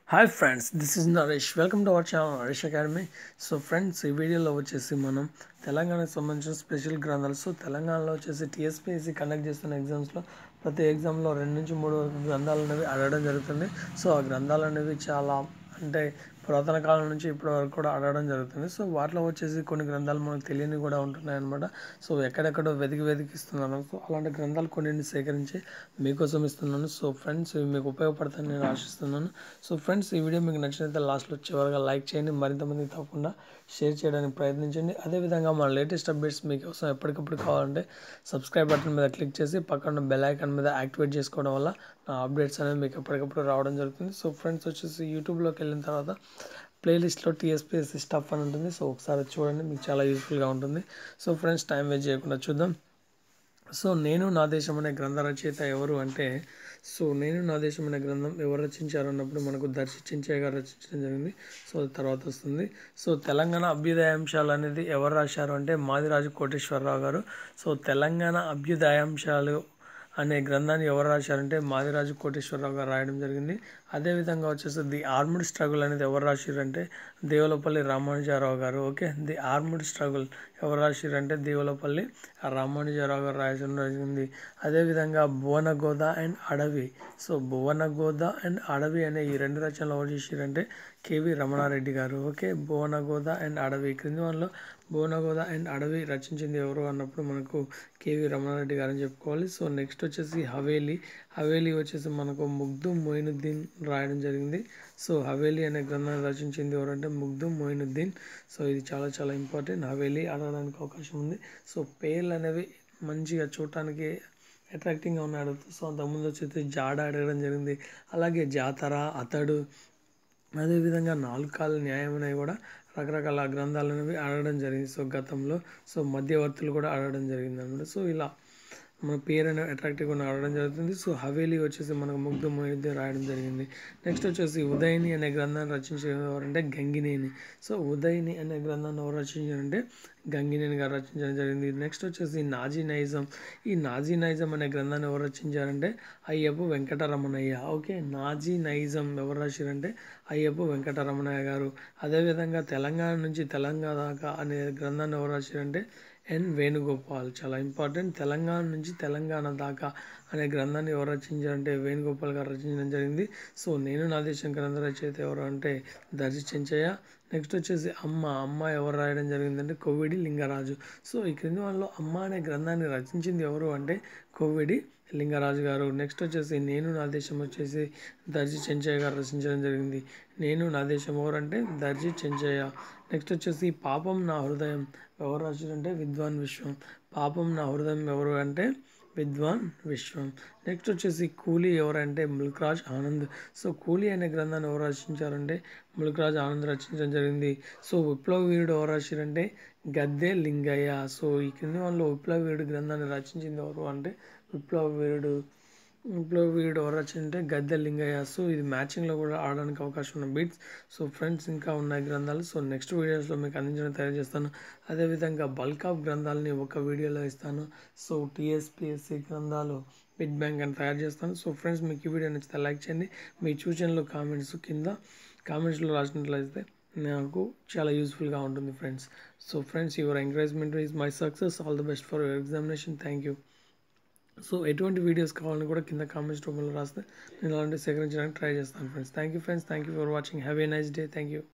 hi friends this is Naresh welcome to our channel Naresh academy so friends ఈ వీడియోలో వచ్చేసి మనం తెలంగాణకు సంబంధించిన స్పెషల్ గ్రంథాలు సో తెలంగాణలో వచ్చేసి టీఎస్పీఎస్సీ కండక్ట్ చేస్తున్న ఎగ్జామ్స్లో ప్రతి ఎగ్జామ్లో రెండు నుంచి మూడు వరకు గ్రంథాలు అనేవి అడగడం జరుగుతుంది సో ఆ గ్రంథాలు అనేవి చాలా అంటే పురాతన కాలం నుంచి ఇప్పటి వరకు కూడా అడగడం జరుగుతుంది సో వాటిలో వచ్చేసి కొన్ని గ్రంథాలు మనకు తెలియని కూడా ఉంటున్నాయి అనమాట సో ఎక్కడెక్కడో వెతికి వెతికి ఇస్తున్నాను సో అలాంటి గ్రంథాలు కొన్నింటిని సేకరించి మీకోసం ఇస్తున్నాను సో ఫ్రెండ్స్ ఇవి మీకు ఉపయోగపడతాయని నేను ఆశిస్తున్నాను సో ఫ్రెండ్స్ ఈ వీడియో మీకు నచ్చినట్లయితే లాస్ట్లో చివరిగా లైక్ చేయండి మరింత మందికి తప్పకుండా షేర్ చేయడానికి ప్రయత్నించండి అదేవిధంగా మన లేటెస్ట్ అప్డేట్స్ మీకోసం ఎప్పటికప్పుడు కావాలంటే సబ్స్క్రైబ్ బటన్ మీద క్లిక్ చేసి పక్కన బెల్ ఐకాన్ మీద యాక్టివేట్ చేసుకోవడం వల్ల నా అప్డేట్స్ అనేవి మీకు ఎప్పటికప్పుడు రావడం జరుగుతుంది సో ఫ్రెండ్స్ వచ్చేసి యూట్యూబ్లోకి వెళ్ళిన తర్వాత ప్లేలిస్ట్లో టీఎస్పీఎస్సీ స్టఫ్ అని ఉంటుంది సో ఒకసారి చూడండి మీకు చాలా యూస్ఫుల్గా ఉంటుంది సో ఫ్రెండ్స్ టైం వేస్ట్ చేయకుండా చూద్దాం సో నేను నా దేశం అనే గ్రంథ రచయిత ఎవరు అంటే సో నేను నా దేశం అనే గ్రంథం ఎవరు రచించారు అన్నప్పుడు మనకు దర్శి చించయ్య గారు రచించడం జరిగింది సో అది తర్వాత వస్తుంది సో తెలంగాణ అభ్యుదయాంశాలు అనేది ఎవరు రాశారు అంటే మాదిరాజు కోటేశ్వరరావు గారు సో తెలంగాణ అభ్యుదయాంశాలు అనే గ్రంథాన్ని ఎవరు రాశారంటే మాదిరాజు కోటేశ్వరరావు గారు రాయడం జరిగింది అదేవిధంగా వచ్చేసి ది ఆర్ముడ్ స్ట్రగుల్ అనేది ఎవరు రాసిరంటే దేవులపల్లి రామానుజారావు గారు ఓకే ది ఆర్ముడ్ స్ట్రగుల్ ఎవరు రాసిరంటే దేవులపల్లి రామానుజారావు గారు రాయడం జరిగింది అదేవిధంగా భువనగోద అండ్ అడవి సో భువనగోద అండ్ అడవి అనే ఈ రెండు రచనలు ఎవరు చేసిరంటే కేవి రమణారెడ్డి గారు ఓకే భువనగోద అండ్ అడవి క్రింది వన్లో భువనగోద అండ్ అడవి రచించింది ఎవరు అన్నప్పుడు మనకు కేవి రమణారెడ్డి గారు అని చెప్పుకోవాలి సో నెక్స్ట్ వచ్చేసి హవేలీ హవేలీ వచ్చేసి మనకు ముగ్ధు మొయినుద్దీన్ రాయడం జరిగింది సో హవేలీ అనే గ్రంథాన్ని రచించింది ఎవరంటే ముగ్ధు మొయినుద్దీన్ సో ఇది చాలా చాలా ఇంపార్టెంట్ హవేలీ అడగడానికి అవకాశం ఉంది సో పేర్లు అనేవి మంచిగా చూడటానికి అట్రాక్టింగ్గా ఉన్నాయి అడుగుతుంది సో అంతకుముందు వచ్చేసి జాడ అడగడం జరిగింది అలాగే జాతర అతడు అదేవిధంగా నాలుగు కాళ్ళ న్యాయం అనేవి కూడా రకరకాల గ్రంథాలు అనేవి అడగడం జరిగింది సో గతంలో సో మధ్యవర్తులు కూడా అడగడం జరిగింది అనమాట సో ఇలా మన పేరు అనేది అట్రాక్టివ్గా అడగడం జరుగుతుంది సో హవేలీ వచ్చేసి మనకు ముగ్ధు మొయిద్ది రాయడం జరిగింది నెక్స్ట్ వచ్చేసి ఉదయని అనే గ్రంథాన్ని రచించిన ఎవరంటే గంగినేని సో ఉదయని అనే గ్రంథాన్ని ఎవరు రచించారంటే గంగినేని గారు రచించడం జరిగింది నెక్స్ట్ వచ్చేసి నాజీ నైజం ఈ నాజీ నైజం అనే గ్రంథాన్ని ఎవరు రచించారంటే అయ్యప్ప వెంకటరమణయ్య ఓకే నాజీ నైజం ఎవరు రాశారంటే అయ్యప్ప వెంకటరమణయ్య గారు అదేవిధంగా తెలంగాణ నుంచి తెలంగాణ దాకా అనే గ్రంథాన్ని ఎవరు రాశారంటే ఎన్ వేణుగోపాల్ చాలా ఇంపార్టెంట్ తెలంగాణ నుంచి తెలంగాణ దాకా అనే గ్రంథాన్ని ఎవరు రచించారంటే వేణుగోపాల్ గారు రచించడం జరిగింది సో నేను నా దేశం గ్రంథ రచయిత ఎవరు అంటే దర్శి చెంచయ్య నెక్స్ట్ వచ్చేసి అమ్మ అమ్మ ఎవరు రాయడం జరిగిందంటే కోవిడి లింగరాజు సో ఈ క్రింది వాళ్ళలో అమ్మ అనే గ్రంథాన్ని రచించింది ఎవరు అంటే కోవిడి లింగరాజు గారు నెక్స్ట్ వచ్చేసి నేను నా దేశం వచ్చేసి దర్జీ చెంచయ్య గారు రచించడం జరిగింది నేను నా దేశం ఎవరంటే దర్జీ చెంచయ్య నెక్స్ట్ వచ్చేసి పాపం నా హృదయం ఎవరు రాశారంటే విద్వాన్ విశ్వం పాపం నా హృదయం ఎవరు అంటే విద్వాన్ విశ్వం నెక్స్ట్ వచ్చేసి కూలీ ఎవరంటే ముల్క్రాజ్ ఆనంద్ సో కూలీ అనే గ్రంథాన్ని ఎవరు రచించారంటే ముల్క్రాజ్ ఆనంద్ రచించడం జరిగింది సో విప్లవ వీరుడు ఎవరు రాశారంటే గద్దె లింగయ్య సో ఈ కింది వాళ్ళు విప్లవ వీరుడు గ్రంథాన్ని రచించింది ఎవరు అంటే విప్లవ వీరుడు విప్లవ వీరుడు ఎవరు రచింటే గద్దె లింగయ్య సో ఇది మ్యాచింగ్లో కూడా ఆడడానికి అవకాశం ఉన్న బీట్స్ సో ఫ్రెండ్స్ ఇంకా ఉన్నాయి గ్రంథాలు సో నెక్స్ట్ వీడియోస్లో మీకు అందించడం తయారు చేస్తాను అదేవిధంగా బల్క్ ఆఫ్ గ్రంథాలని ఒక వీడియోలో ఇస్తాను సో టీఎస్పిఎస్సి గ్రంథాలు బిగ్ బ్యాంక్ అని తయారు చేస్తాను సో ఫ్రెండ్స్ మీకు ఈ వీడియో నచ్చితే లైక్ చేయండి మీ సూచనలు కామెంట్స్ కింద కామెంట్స్లో రాసినట్లయితే నాకు చాలా యూస్ఫుల్గా ఉంటుంది friends so friends your encouragement is my success all the best for your examination thank you so ఎటువంటి వీడియోస్ కావాలని కూడా కింద కామెంట్స్ రూపంలో రాస్తే నేను అలాంటివి సేకరించడానికి ట్రై చేస్తాను friends thank you friends thank you for watching have a nice day thank you